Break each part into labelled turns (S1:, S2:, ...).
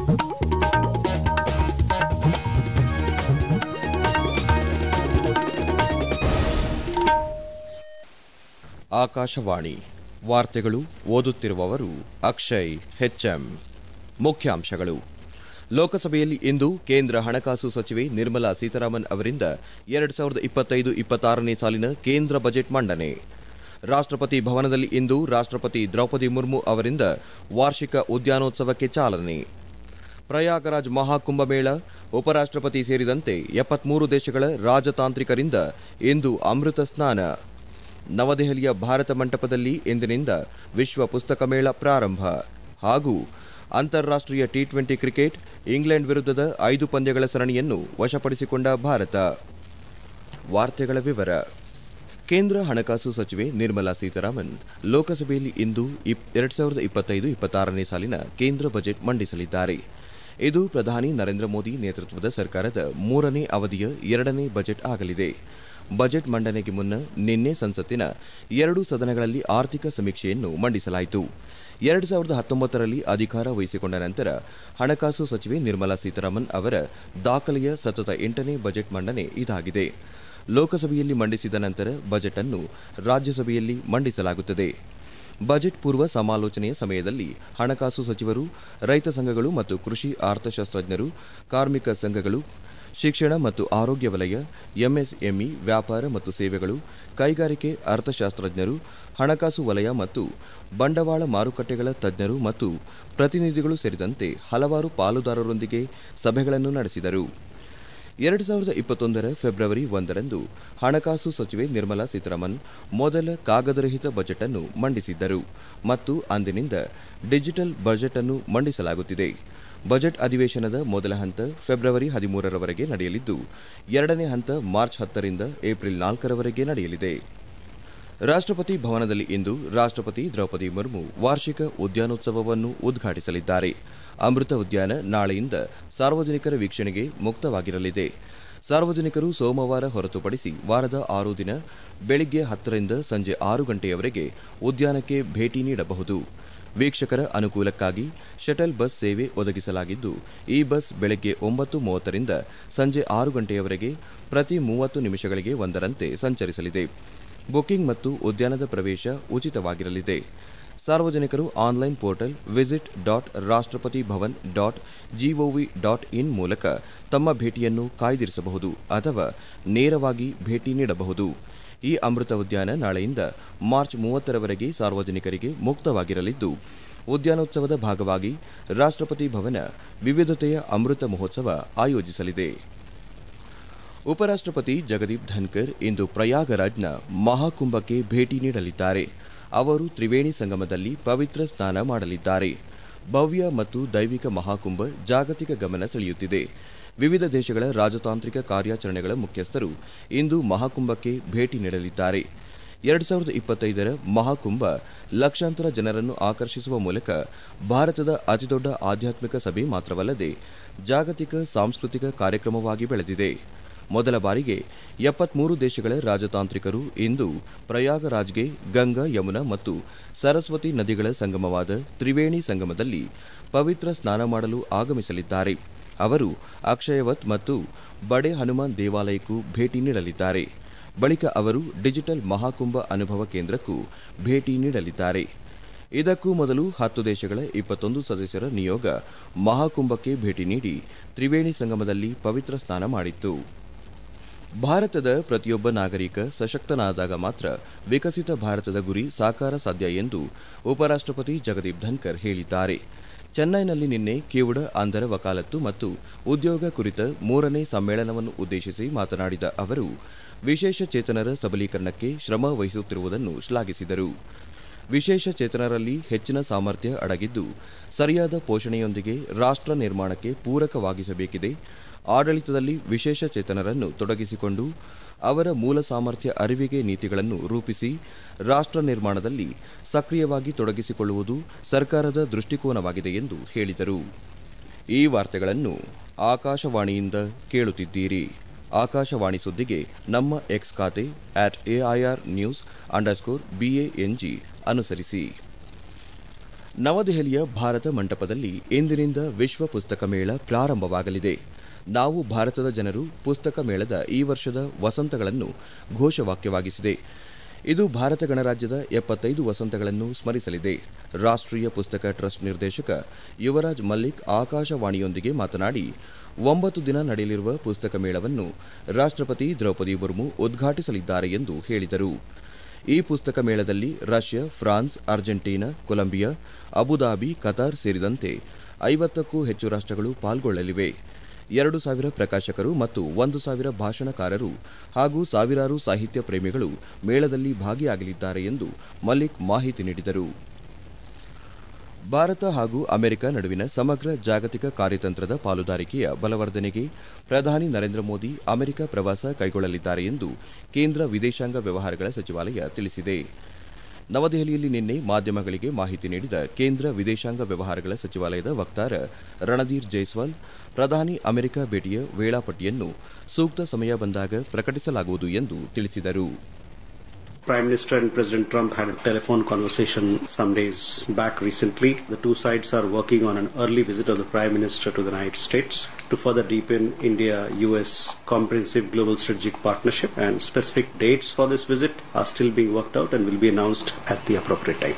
S1: ಆಕಾಶವಾಣಿ ವಾರ್ತೆಗಳು ಓದುತ್ತಿರುವವರು ಅಕ್ಷಯ್ ಹೆಚ್ಎಂ ಮುಖ್ಯಾಂಶಗಳು ಲೋಕಸಭೆಯಲ್ಲಿ ಇಂದು ಕೇಂದ್ರ ಹಣಕಾಸು ಸಚಿವೆ ನಿರ್ಮಲಾ ಸೀತಾರಾಮನ್ ಅವರಿಂದ ಎರಡು ಸಾವಿರದ ಇಪ್ಪತ್ತೈದು ಇಪ್ಪತ್ತಾರನೇ ಸಾಲಿನ ಕೇಂದ್ರ ಬಜೆಟ್ ಮಂಡನೆ ರಾಷ್ಟ್ರಪತಿ ಭವನದಲ್ಲಿ ಇಂದು ರಾಷ್ಟ್ರಪತಿ ದ್ರೌಪದಿ ಮುರ್ಮು ಅವರಿಂದ ವಾರ್ಷಿಕ ಉದ್ಯಾನೋತ್ಸವಕ್ಕೆ ಚಾಲನೆ ಪ್ರಯಾಗರಾಜ್ ಮಹಾಕುಂಭಮೇಳ ಉಪರಾಷ್ಟ್ರಪತಿ ಸೇರಿದಂತೆ ಎಪ್ಪತ್ಮೂರು ದೇಶಗಳ ರಾಜತಾಂತ್ರಿಕರಿಂದ ಇಂದು ಅಮೃತ ಸ್ನಾನ ನವದೆಹಲಿಯ ಭಾರತ ಮಂಟಪದಲ್ಲಿ ಇಂದಿನಿಂದ ವಿಶ್ವ ಪುಸ್ತಕ ಮೇಳ ಪ್ರಾರಂಭ ಹಾಗೂ ಅಂತಾರಾಷ್ಟ್ರೀಯ ಟಿ ಟ್ವೆಂಟಿ ಕ್ರಿಕೆಟ್ ಇಂಗ್ಲೆಂಡ್ ವಿರುದ್ಧದ ಐದು ಪಂದ್ಯಗಳ ಸರಣಿಯನ್ನು ವಶಪಡಿಸಿಕೊಂಡ ಭಾರತ ವಾರ್ತೆಗಳ ವಿವರ ಕೇಂದ್ರ ಹಣಕಾಸು ಸಚಿವೆ ನಿರ್ಮಲಾ ಸೀತಾರಾಮನ್ ಲೋಕಸಭೆಯಲ್ಲಿ ಇಂದು ಎರಡ್ ಸಾವಿರದ ಇಪ್ಪತ್ತೈದು ಇಪ್ಪತ್ತಾರನೇ ಸಾಲಿನ ಕೇಂದ್ರ ಬಜೆಟ್ ಮಂಡಿಸಲಿದ್ದಾರೆ ಇದು ಪ್ರಧಾನಿ ನರೇಂದ್ರ ಮೋದಿ ನೇತೃತ್ವದ ಸರ್ಕಾರದ ಮೂರನೇ ಅವಧಿಯ ಎರಡನೇ ಬಜೆಟ್ ಆಗಲಿದೆ ಬಜೆಟ್ ಮಂಡನೆಗೆ ಮುನ್ನ ನಿನ್ನೆ ಸಂಸತ್ತಿನ ಎರಡೂ ಸದನಗಳಲ್ಲಿ ಆರ್ಥಿಕ ಸಮೀಕ್ಷೆಯನ್ನು ಮಂಡಿಸಲಾಯಿತು ಎರಡು ಸಾವಿರದ ಹತ್ತೊಂಬತ್ತರಲ್ಲಿ ಅಧಿಕಾರ ವಹಿಸಿಕೊಂಡ ನಂತರ ಹಣಕಾಸು ಸಚಿವೆ ನಿರ್ಮಲಾ ಸೀತಾರಾಮನ್ ಅವರ ದಾಖಲೆಯ ಸತತ ಎಂಟನೇ ಬಜೆಟ್ ಮಂಡನೆ ಇದಾಗಿದೆ ಲೋಕಸಭೆಯಲ್ಲಿ ಮಂಡಿಸಿದ ನಂತರ ಬಜೆಟ್ ಅನ್ನು ರಾಜ್ಯಸಭೆಯಲ್ಲಿ ಮಂಡಿಸಲಾಗುತ್ತದೆ ಬಜೆಟ್ ಪೂರ್ವ ಸಮಾಲೋಚನೆಯ ಸಮಯದಲ್ಲಿ ಹಣಕಾಸು ಸಚಿವರು ರೈತ ಸಂಘಗಳು ಮತ್ತು ಕೃಷಿ ಅರ್ಥಶಾಸ್ತ್ರಜ್ಞರು ಕಾರ್ಮಿಕ ಸಂಘಗಳು ಶಿಕ್ಷಣ ಮತ್ತು ಆರೋಗ್ಯ ವಲಯ ಎಂಎಸ್ಎಂಇ ವ್ಯಾಪಾರ ಮತ್ತು ಸೇವೆಗಳು ಕೈಗಾರಿಕೆ ಅರ್ಥಶಾಸ್ತ್ರಜ್ಞರು ಹಣಕಾಸು ವಲಯ ಮತ್ತು ಬಂಡವಾಳ ಮಾರುಕಟ್ಟೆಗಳ ತಜ್ಞರು ಮತ್ತು ಪ್ರತಿನಿಧಿಗಳು ಸೇರಿದಂತೆ ಹಲವಾರು ಪಾಲುದಾರರೊಂದಿಗೆ ಸಭೆಗಳನ್ನು ನಡೆಸಿದರು ಎರಡು ಸಾವಿರದ ಇಪ್ಪತ್ತೊಂದರ ಫೆಬ್ರವರಿ ಒಂದರಂದು ಹಣಕಾಸು ಸಚಿವೆ ನಿರ್ಮಲಾ ಸೀತಾರಾಮನ್ ಮೊದಲ ಕಾಗದರಹಿತ ಬಜೆಟ್ ಅನ್ನು ಮಂಡಿಸಿದ್ದರು ಮತ್ತು ಅಂದಿನಿಂದ ಡಿಜಿಟಲ್ ಬಜೆಟ್ ಅನ್ನು ಮಂಡಿಸಲಾಗುತ್ತಿದೆ ಬಜೆಟ್ ಅಧಿವೇಶನದ ಮೊದಲ ಹಂತ ಫೆಬ್ರವರಿ ಹದಿಮೂರರವರೆಗೆ ನಡೆಯಲಿದ್ದು ಎರಡನೇ ಹಂತ ಮಾರ್ಚ್ ಹತ್ತರಿಂದ ಏಪ್ರಿಲ್ ನಾಲ್ಕರವರೆಗೆ ನಡೆಯಲಿದೆ ರಾಷ್ಟ್ರಪತಿ ಭವನದಲ್ಲಿ ಇಂದು ರಾಷ್ಟ್ರಪತಿ ದ್ರೌಪದಿ ಮುರ್ಮು ವಾರ್ಷಿಕ ಉದ್ಯಾನೋತ್ಸವವನ್ನು ಉದ್ಘಾಟಿಸಲಿದ್ದಾರೆ ಅಮೃತ ಉದ್ಯಾನ ನಾಳೆಯಿಂದ ಸಾರ್ವಜನಿಕರ ವೀಕ್ಷಣೆಗೆ ಮುಕ್ತವಾಗಿರಲಿದೆ ಸಾರ್ವಜನಿಕರು ಸೋಮವಾರ ಹೊರತುಪಡಿಸಿ ವಾರದ ಆರು ದಿನ ಬೆಳಿಗ್ಗೆ ಹತ್ತರಿಂದ ಸಂಜೆ ಆರು ಗಂಟೆಯವರೆಗೆ ಉದ್ಯಾನಕ್ಕೆ ಭೇಟಿ ನೀಡಬಹುದು ವೀಕ್ಷಕರ ಅನುಕೂಲಕ್ಕಾಗಿ ಶಟಲ್ ಬಸ್ ಸೇವೆ ಒದಗಿಸಲಾಗಿದ್ದು ಈ ಬಸ್ ಬೆಳಗ್ಗೆ ಒಂಬತ್ತು ಮೂವತ್ತರಿಂದ ಸಂಜೆ ಆರು ಗಂಟೆಯವರೆಗೆ ಪ್ರತಿ ಮೂವತ್ತು ನಿಮಿಷಗಳಿಗೆ ಒಂದರಂತೆ ಸಂಚರಿಸಲಿದೆ ಬುಕಿಂಗ್ ಮತ್ತು ಉದ್ಯಾನದ ಪ್ರವೇಶ ಉಚಿತವಾಗಿರಲಿದೆ ಸಾರ್ವಜನಿಕರು online portal visit dot Rashtrapati Bhavan dot GOV dot in ಮೂಲಕ ತಮ್ಮ ಭೇಟಿಯನ್ನು ಕಾಯ್ದಿರಿಸಬಹುದು ಅಥವಾ ನೇರವಾಗಿ ಭೇಟಿ ನೀಡಬಹುದು ಈ ಅಮೃತ ಉದ್ಯಾನ ನಾಳೆಯಿಂದ ಮಾರ್ಚ್ ಮೂವತ್ತರವರೆಗೆ ಸಾರ್ವಜನಿಕರಿಗೆ ಮುಕ್ತವಾಗಿರಲಿದ್ದು ಉದ್ಯಾನೋತ್ಸವದ ಭಾಗವಾಗಿ ರಾಷ್ಟ್ರಪತಿ ಭವನ ವಿವಿಧತೆಯ ಅಮೃತ ಮಹೋತ್ಸವ ಆಯೋಜಿಸಲಿದೆ ಉಪರಾಷ್ಟ್ರಪತಿ ಜಗದೀಪ್ ಧನ್ಕರ್ ಇಂದು ಪ್ರಯಾಗರಾಜ್ನ ಮಹಾಕುಂಭಕ್ಕೆ ಭೇಟಿ ನೀಡಲಿದ್ದಾರೆ ಅವರು ತ್ರಿವೇಣಿ ಸಂಗಮದಲ್ಲಿ ಪವಿತ್ರ ಸ್ನಾನ ಮಾಡಲಿದ್ದಾರೆ ಭವ್ಯ ಮತ್ತು ದೈವಿಕ ಮಹಾಕುಂಭ ಜಾಗತಿಕ ಗಮನ ಸೆಳೆಯುತ್ತಿದೆ ವಿವಿಧ ದೇಶಗಳ ರಾಜತಾಂತ್ರಿಕ ಕಾರ್ಯಾಚರಣೆಗಳ ಮುಖ್ಯಸ್ಥರು ಇಂದು ಮಹಾಕುಂಭಕ್ಕೆ ಭೇಟಿ ನೀಡಲಿದ್ದಾರೆ ಎರಡು ಸಾವಿರದ ಇಪ್ಪತ್ತೈದರ ಮಹಾಕುಂಭ ಲಕ್ಷಾಂತರ ಜನರನ್ನು ಆಕರ್ಷಿಸುವ ಮೂಲಕ ಭಾರತದ ಅತಿದೊಡ್ಡ ಆಧ್ಯಾತ್ಮಿಕ ಸಭೆ ಮಾತ್ರವಲ್ಲದೆ ಜಾಗತಿಕ ಸಾಂಸ್ಕೃತಿಕ ಕಾರ್ಯಕ್ರಮವಾಗಿ ಬೆಳೆದಿದೆ ಮೊದಲ ಬಾರಿಗೆ ಎಪ್ಪತ್ಮೂರು ದೇಶಗಳ ರಾಜತಾಂತ್ರಿಕರು ಇಂದು ಪ್ರಯಾಗರಾಜ್ಗೆ ಗಂಗಾ ಯಮುನಾ ಮತ್ತು ಸರಸ್ವತಿ ನದಿಗಳ ಸಂಗಮವಾದ ತ್ರಿವೇಣಿ ಸಂಗಮದಲ್ಲಿ ಪವಿತ್ರ ಸ್ನಾನ ಮಾಡಲು ಆಗಮಿಸಲಿದ್ದಾರೆ ಅವರು ಅಕ್ಷಯವತ್ ಮತ್ತು ಬಡೆ ಹನುಮಾನ್ ದೇವಾಲಯಕ್ಕೂ ಭೇಟಿ ನೀಡಲಿದ್ದಾರೆ ಬಳಿಕ ಅವರು ಡಿಜಿಟಲ್ ಮಹಾಕುಂಭ ಅನುಭವ ಕೇಂದ್ರಕ್ಕೂ ಭೇಟಿ ನೀಡಲಿದ್ದಾರೆ ಇದಕ್ಕೂ ಮೊದಲು ಹತ್ತು ದೇಶಗಳ ಇಪ್ಪತ್ತೊಂದು ಸದಸ್ಯರ ನಿಯೋಗ ಮಹಾಕುಂಭಕ್ಕೆ ಭೇಟಿ ನೀಡಿ ತ್ರಿವೇಣಿ ಸಂಗಮದಲ್ಲಿ ಪವಿತ್ರ ಸ್ನಾನ ಮಾಡಿತ್ತು ಭಾರತದ ಪ್ರತಿಯೊಬ್ಬ ನಾಗರಿಕ ಸಶಕ್ತನಾದಾಗ ಮಾತ್ರ ವಿಕಸಿತ ಭಾರತದ ಗುರಿ ಸಾಕಾರ ಸಾಧ್ಯ ಎಂದು ಉಪರಾಷ್ಟ್ರಪತಿ ಜಗದೀಪ್ ಧನ್ಕರ್ ಹೇಳಿದ್ದಾರೆ ಚೆನ್ನೈನಲ್ಲಿ ನಿನ್ನೆ ಕಿವುಡ ಅಂಧರ ವಕಾಲತ್ತು ಮತ್ತು ಉದ್ಯೋಗ ಕುರಿತ ಮೂರನೇ ಸಮ್ಮೇಳನವನ್ನು ಉದ್ದೇಶಿಸಿ ಮಾತನಾಡಿದ ಅವರು ವಿಶೇಷ ಚೇತನರ ಸಬಲೀಕರಣಕ್ಕೆ ಶ್ರಮ ವಹಿಸುತ್ತಿರುವುದನ್ನು ಶ್ಲಾಘಿಸಿದರು ವಿಶೇಷ ಚೇತನರಲ್ಲಿ ಹೆಚ್ಚಿನ ಸಾಮರ್ಥ್ಯ ಅಡಗಿದ್ದು ಸರಿಯಾದ ಪೋಷಣೆಯೊಂದಿಗೆ ರಾಷ್ಟ್ರ ನಿರ್ಮಾಣಕ್ಕೆ ಪೂರಕವಾಗಿಸಬೇಕಿದೆ ಆಡಳಿತದಲ್ಲಿ ವಿಶೇಷ ಚೇತನರನ್ನು ತೊಡಗಿಸಿಕೊಂಡು ಅವರ ಮೂಲ ಸಾಮರ್ಥ್ಯ ಅರಿವಿಗೆ ನೀತಿಗಳನ್ನು ರೂಪಿಸಿ ರಾಷ್ಟ್ರ ನಿರ್ಮಾಣದಲ್ಲಿ ಸಕ್ರಿಯವಾಗಿ ತೊಡಗಿಸಿಕೊಳ್ಳುವುದು ಸರ್ಕಾರದ ದೃಷ್ಟಿಕೋನವಾಗಿದೆ ಎಂದು ಹೇಳಿದರು ಈ ವಾರ್ತೆಗಳನ್ನು ಆಕಾಶವಾಣಿಯಿಂದ ಕೇಳುತ್ತಿದ್ದೀರಿ ಆಕಾಶವಾಣಿ ಸುದ್ದಿಗೆ ನಮ್ಮ ಎಕ್ಸ್ ಖಾತೆ at AIR news underscore BANG ಅನುಸರಿಸಿ ನವದೆಹಲಿಯ ಭಾರತ ಮಂಟಪದಲ್ಲಿ ಇಂದಿನಿಂದ ವಿಶ್ವ ಪುಸ್ತಕ ಮೇಳ ಪ್ರಾರಂಭವಾಗಲಿದೆ ನಾವು ಭಾರತದ ಜನರು ಪುಸ್ತಕ ಮೇಳದ ಈ ವರ್ಷದ ವಸಂತಗಳನ್ನು ಘೋಷವಾಕ್ಯವಾಗಿಸಿದೆ ಇದು ಭಾರತ ಗಣರಾಜ್ಯದ ಎಪ್ಪತ್ತೈದು ವಸಂತಗಳನ್ನು ಸ್ಮರಿಸಲಿದೆ ರಾಷ್ಟ್ರೀಯ ಪುಸ್ತಕ ಟ್ರಸ್ಟ್ ನಿರ್ದೇಶಕ ಯುವರಾಜ್ ಮಲ್ಲಿಕ್ ಆಕಾಶವಾಣಿಯೊಂದಿಗೆ ಮಾತನಾಡಿ ಒಂಬತ್ತು ದಿನ ನಡೆಯಲಿರುವ ಪುಸ್ತಕ ಮೇಳವನ್ನು ರಾಷ್ಟ್ರಪತಿ ದ್ರೌಪದಿ ಮುರ್ಮು ಉದ್ಘಾಟಿಸಲಿದ್ದಾರೆ ಎಂದು ಹೇಳಿದರು ಈ ಪುಸ್ತಕ ಮೇಳದಲ್ಲಿ Russia France Argentina Colombia Abu Dhabi Qatar ಸೇರಿದಂತೆ ಐವತ್ತಕ್ಕೂ ಹೆಚ್ಚು ರಾಷ್ಟ್ರಗಳು ಪಾಲ್ಗೊಳ್ಳಲಿವೆ ಎರಡು ಸಾವಿರ ಪ್ರಕಾಶಕರು ಮತ್ತು ಒಂದು ಸಾವಿರ ಭಾಷಣಕಾರರು ಹಾಗೂ ಸಾವಿರಾರು ಸಾಹಿತ್ಯ ಪ್ರೇಮಿಗಳು ಮೇಳದಲ್ಲಿ ಭಾಗಿಯಾಗಲಿದ್ದಾರೆ ಎಂದು ಮಲ್ಲಿಕ್ ಮಾಹಿತಿ ನೀಡಿದರು ಭಾರತ ಹಾಗೂ ಅಮೆರಿಕ ನಡುವಿನ ಸಮಗ್ರ ಜಾಗತಿಕ ಕಾರ್ಯತಂತ್ರದ ಪಾಲುದಾರಿಕೆಯ ಬಲವರ್ಧನೆಗೆ ಪ್ರಧಾನಿ ನರೇಂದ್ರ ಮೋದಿ ಅಮೆರಿಕ ಪ್ರವಾಸ ಕೈಗೊಳ್ಳಲಿದ್ದಾರೆ ಎಂದು ಕೇಂದ್ರ ವಿದೇಶಾಂಗ ವ್ಯವಹಾರಗಳ ಸಚಿವಾಲಯ ತಿಳಿಸಿದೆ ನವದೆಹಲಿಯಲ್ಲಿ ನಿನ್ನೆ ಮಾಧ್ಯಮಗಳಿಗೆ ಮಾಹಿತಿ ನೀಡಿದ ಕೇಂದ್ರ ವಿದೇಶಾಂಗ ವ್ಯವಹಾರಗಳ ಸಚಿವಾಲಯದ ವಕ್ತಾರ ರಣಧೀರ್ ಜೈಸ್ವಾಲ್ ಪ್ರಧಾನಿ ಅಮೆರಿಕ ಭೇಟಿಯ ವೇಳಾಪಟ್ಟಿಯನ್ನು ಸೂಕ್ತ ಸಮಯ ಬಂದಾಗ ಪ್ರಕಟಿಸಲಾಗುವುದು ಎಂದು ತಿಳಿಸಿದರು
S2: Prime Minister and President Trump had a telephone conversation some days back recently. The two sides are working on an early visit of the Prime Minister to the United States to further deepen India US comprehensive global strategic partnership, and specific dates for this visit are still being worked out and will be announced at the appropriate time.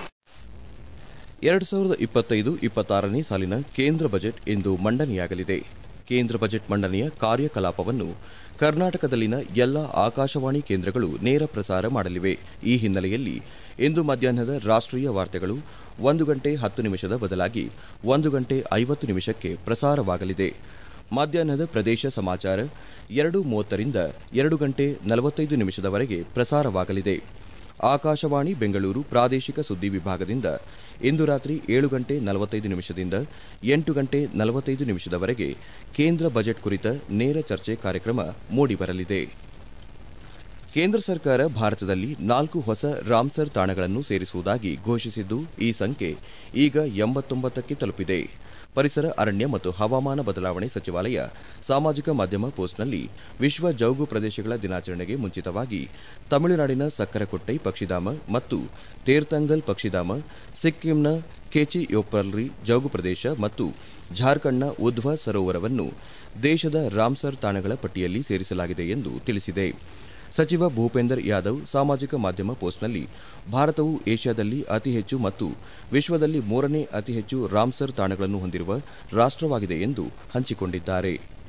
S1: ಎರಡು ಸಾವಿರದ ಇಪ್ಪತ್ತೈದು ಇಪ್ಪತ್ತಾರನೇ ಸಾಲಿನ ಕೇಂದ್ರ budget ಇಂದು ಮಂಡನೆಯಾಗಲಿದೆ ಕೇಂದ್ರ budget ಮಂಡನೆಯ ಕಾರ್ಯಕಲಾಪವನ್ನು ಕರ್ನಾಟಕದಲ್ಲಿನ ಎಲ್ಲ ಆಕಾಶವಾಣಿ ಕೇಂದ್ರಗಳು ನೇರ ಪ್ರಸಾರ ಮಾಡಲಿವೆ ಈ ಹಿನ್ನೆಲೆಯಲ್ಲಿ ಇಂದು ಮಧ್ಯಾಹ್ನದ ರಾಷ್ಟ್ರೀಯ ವಾರ್ತೆಗಳು ಒಂದು ಗಂಟೆ ಹತ್ತು ನಿಮಿಷದ ಬದಲಾಗಿ ಒಂದು ಗಂಟೆ ಐವತ್ತು ನಿಮಿಷಕ್ಕೆ ಪ್ರಸಾರವಾಗಲಿದೆ ಮಧ್ಯಾಹ್ನದ ಪ್ರದೇಶ ಸಮಾಚಾರ ಎರಡು ಮೂವತ್ತರಿಂದ ಎರಡು ಗಂಟೆ ನಲವತ್ತೈದು ನಿಮಿಷದವರೆಗೆ ಪ್ರಸಾರವಾಗಲಿದೆ ಆಕಾಶವಾಣಿ ಬೆಂಗಳೂರು ಪ್ರಾದೇಶಿಕ ಸುದ್ದಿ ವಿಭಾಗದಿಂದ ಇಂದು ರಾತ್ರಿ ಏಳು ಗಂಟೆ ನಲವತ್ತೈದು ನಿಮಿಷದಿಂದ ಎಂಟು ಗಂಟೆ ನಲವತ್ತೈದು ನಿಮಿಷದವರೆಗೆ ಕೇಂದ್ರ ಬಜೆಟ್ ಕುರಿತ ನೇರ ಚರ್ಚೆ ಕಾರ್ಯಕ್ರಮ ಮೂಡಿಬರಲಿದೆ ಕೇಂದ್ರ ಸರ್ಕಾರ ಭಾರತದಲ್ಲಿ ನಾಲ್ಕು ಹೊಸ ರಾಮ್ಸರ್ ತಾಣಗಳನ್ನು ಸೇರಿಸುವುದಾಗಿ ಘೋಷಿಸಿದ್ದು ಈ ಸಂಖ್ಯೆ ಈಗ ಎಂಬತ್ತೊಂಬತ್ತಕ್ಕೆ ತಲುಪಿದೆ ಪರಿಸರ ಅರಣ್ಯ ಮತ್ತು ಹವಾಮಾನ ಬದಲಾವಣೆ ಸಚಿವಾಲಯ ಸಾಮಾಜಿಕ ಮಾಧ್ಯಮ ಪೋಸ್ಟ್ನಲ್ಲಿ ವಿಶ್ವ ಜೌಗು ಪ್ರದೇಶಗಳ ದಿನಾಚರಣೆಗೆ ಮುಂಚಿತವಾಗಿ ತಮಿಳುನಾಡಿನ ಸಕ್ಕರಕೊಟ್ಟೈ ಪಕ್ಷಿಧಾಮ ಮತ್ತು ತೇರ್ತಂಗಲ್ ಪಕ್ಷಿಧಾಮ ಸಿಕ್ಕಿಂನ ಖೇಚಿಯೋಪರ್ರಿ ಜೌಗು ಪ್ರದೇಶ ಮತ್ತು ಜಾರ್ಖಂಡ್ನ ಉಧ್ವ ಸರೋವರವನ್ನು ದೇಶದ ರಾಮ್ಸರ್ ತಾಣಗಳ ಪಟ್ಟಿಯಲ್ಲಿ ಸೇರಿಸಲಾಗಿದೆ ಎಂದು ತಿಳಿಸಿದೆ ಸಚಿವ ಭೂಪೇಂದರ್ ಯಾದವ್ ಸಾಮಾಜಿಕ ಮಾಧ್ಯಮ ಪೋಸ್ಟ್ನಲ್ಲಿ ಭಾರತವು ಏಷ್ಯಾದಲ್ಲಿ ಅತಿ ಹೆಚ್ಚು ಮತ್ತು ವಿಶ್ವದಲ್ಲಿ ಮೂರನೇ ಅತಿ ಹೆಚ್ಚು ರಾಮ್ಸರ್ ತಾಣಗಳನ್ನು ಹೊಂದಿರುವ ರಾಷ್ಟವಾಗಿದೆ ಎಂದು ಹಂಚಿಕೊಂಡಿದ್ದಾರೆ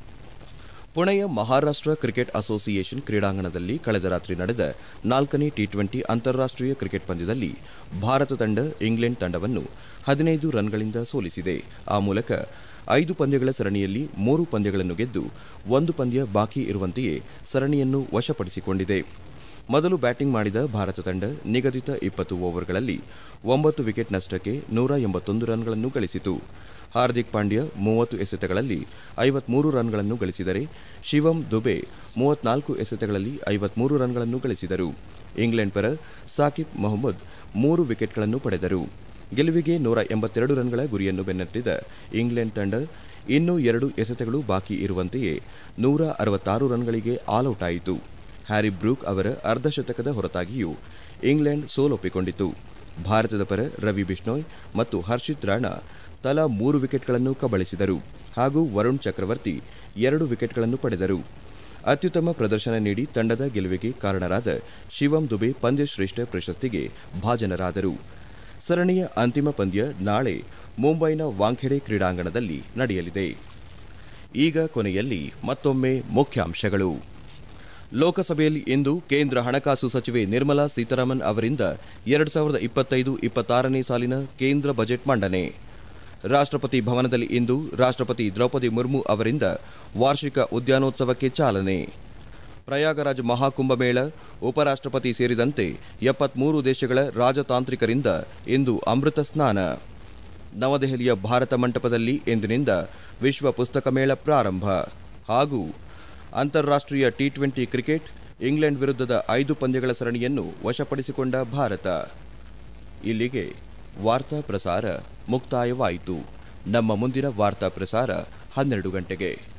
S1: ಪುಣೆಯ ಮಹಾರಾಷ್ಟ್ರ ಕ್ರಿಕೆಟ್ ಅಸೋಸಿಯೇಷನ್ ಕ್ರೀಡಾಂಗಣದಲ್ಲಿ ಕಳೆದ ರಾತ್ರಿ ನಡೆದ ನಾಲ್ಕನೇ ಟಿ ಟ್ವೆಂಟಿ ಅಂತಾರಾಷ್ಟೀಯ ಕ್ರಿಕೆಟ್ ಪಂದ್ಯದಲ್ಲಿ ಭಾರತ ತಂಡ ಇಂಗ್ಲೆಂಡ್ ತಂಡವನ್ನು ಹದಿನೈದು ರನ್ಗಳಿಂದ ಸೋಲಿಸಿದೆ ಆ ಮೂಲಕ ಐದು ಪಂದ್ಯಗಳ ಸರಣಿಯಲ್ಲಿ ಮೂರು ಪಂದ್ಯಗಳನ್ನು ಗೆದ್ದು ಒಂದು ಪಂದ್ಯ ಬಾಕಿ ಇರುವಂತೆಯೇ ಸರಣಿಯನ್ನು ವಶಪಡಿಸಿಕೊಂಡಿದೆ ಮೊದಲು ಬ್ಯಾಟಿಂಗ್ ಮಾಡಿದ ಭಾರತ ತಂಡ ನಿಗದಿತ ಇಪ್ಪತ್ತು ಓವರ್ಗಳಲ್ಲಿ ಒಂಬತ್ತು ವಿಕೆಟ್ ನಷ್ಟಕ್ಕೆ ನೂರ ಎಂಬತ್ತೊಂದು ರನ್ಗಳನ್ನು ಗಳಿಸಿತು ಹಾರ್ದಿಕ್ ಪಾಂಡ್ಯ ಮೂವತ್ತು ಎಸೆತಗಳಲ್ಲಿ ಐವತ್ಮೂರು ರನ್ಗಳನ್ನು ಗಳಿಸಿದರೆ ಶಿವಂ ದುಬೆ ಮೂವತ್ನಾಲ್ಕು ಎಸೆತಗಳಲ್ಲಿ ಐವತ್ಮೂರು ರನ್ಗಳನ್ನು ಗಳಿಸಿದರು ಇಂಗ್ಲೆಂಡ್ ಪರ ಸಾಕಿಬ್ ಮೊಹಮ್ಮದ್ ಮೂರು ವಿಕೆಟ್ಗಳನ್ನು ಪಡೆದರು ಗೆಲುವಿಗೆ ನೂರ ಎಂಬತ್ತೆರಡು ರನ್ಗಳ ಗುರಿಯನ್ನು ಬೆನ್ನಟ್ಟಿದ ಇಂಗ್ಲೆಂಡ್ ತಂಡ ಇನ್ನೂ ಎರಡು ಎಸೆತಗಳು ಬಾಕಿ ಇರುವಂತೆಯೇ ನೂರ ಅರವತ್ತಾರು ರನ್ಗಳಿಗೆ ಆಲ್ಔಟ್ ಆಯಿತು ಹ್ಯಾರಿ ಬ್ರೂಕ್ ಅವರ ಅರ್ಧಶತಕದ ಹೊರತಾಗಿಯೂ ಇಂಗ್ಲೆಂಡ್ ಸೋಲೊಪ್ಪಿಕೊಂಡಿತು ಭಾರತದ ಪರ ರವಿ ಬಿಷ್ಣೋಯ್ ಮತ್ತು ಹರ್ಷಿತ್ ರಾಣಾ ತಲಾ ಮೂರು ವಿಕೆಟ್ಗಳನ್ನು ಕಬಳಿಸಿದರು ಹಾಗೂ ವರುಣ್ ಚಕ್ರವರ್ತಿ ಎರಡು ವಿಕೆಟ್ಗಳನ್ನು ಪಡೆದರು ಅತ್ಯುತ್ತಮ ಪ್ರದರ್ಶನ ನೀಡಿ ತಂಡದ ಗೆಲುವಿಗೆ ಕಾರಣರಾದ ಶಿವಂ ದುಬೆ ಪಂದ್ಯಶ್ರೇಷ್ಠ ಪ್ರಶಸ್ತಿಗೆ ಭಾಜನರಾದರು ಸರಣಿಯ ಅಂತಿಮ ಪಂದ್ಯ ನಾಳೆ ಮುಂಬೈನ ವಾಂಖೆಡೆ ಕ್ರೀಡಾಂಗಣದಲ್ಲಿ ನಡೆಯಲಿದೆ ಈಗ ಕೊನೆಯಲ್ಲಿ ಮತ್ತೊಮ್ಮೆ ಮುಖ್ಯಾಂಶಗಳು ಲೋಕಸಭೆಯಲ್ಲಿ ಇಂದು ಕೇಂದ್ರ ಹಣಕಾಸು ಸಚಿವೆ ನಿರ್ಮಲಾ ಸೀತಾರಾಮನ್ ಅವರಿಂದ ಎರಡು ಸಾವಿರದ ಇಪ್ಪತ್ತೈದು ಇಪ್ಪತ್ತಾರನೇ ಸಾಲಿನ ಕೇಂದ್ರ ಬಜೆಟ್ ಮಂಡನೆ ರಾಷ್ಟ್ರಪತಿ ಭವನದಲ್ಲಿ ಇಂದು ರಾಷ್ಟ್ರಪತಿ ದ್ರೌಪದಿ ಮುರ್ಮು ಅವರಿಂದ ವಾರ್ಷಿಕ ಉದ್ಯಾನೋತ್ಸವಕ್ಕೆ ಚಾಲನೆ ಪ್ರಯಾಗರಾಜ್ ಮಹಾಕುಂಭಮೇಳ ಉಪರಾಷ್ಟ್ರಪತಿ ಸೇರಿದಂತೆ ಎಪ್ಪತ್ಮೂರು ದೇಶಗಳ ರಾಜತಾಂತ್ರಿಕರಿಂದ ಇಂದು ಅಮೃತ ಸ್ನಾನ ನವದೆಹಲಿಯ ಭಾರತ ಮಂಟಪದಲ್ಲಿ ಇಂದಿನಿಂದ ವಿಶ್ವ ಪುಸ್ತಕ ಮೇಳ ಪ್ರಾರಂಭ ಹಾಗೂ ಅಂತಾರಾಷ್ಟ್ರೀಯ ಟಿ ಟ್ವೆಂಟಿ ಕ್ರಿಕೆಟ್ ಇಂಗ್ಲೆಂಡ್ ವಿರುದ್ಧದ ಐದು ಪಂದ್ಯಗಳ ಸರಣಿಯನ್ನು ವಶಪಡಿಸಿಕೊಂಡ ಭಾರತ ಇಲ್ಲಿಗೆ ವಾರ್ತಾ ಪ್ರಸಾರ ಮುಕ್ತಾಯವಾಯಿತು ನಮ್ಮ ಮುಂದಿನ ವಾರ್ತಾ ಪ್ರಸಾರ ಹನ್ನೆರಡು ಗಂಟೆಗೆ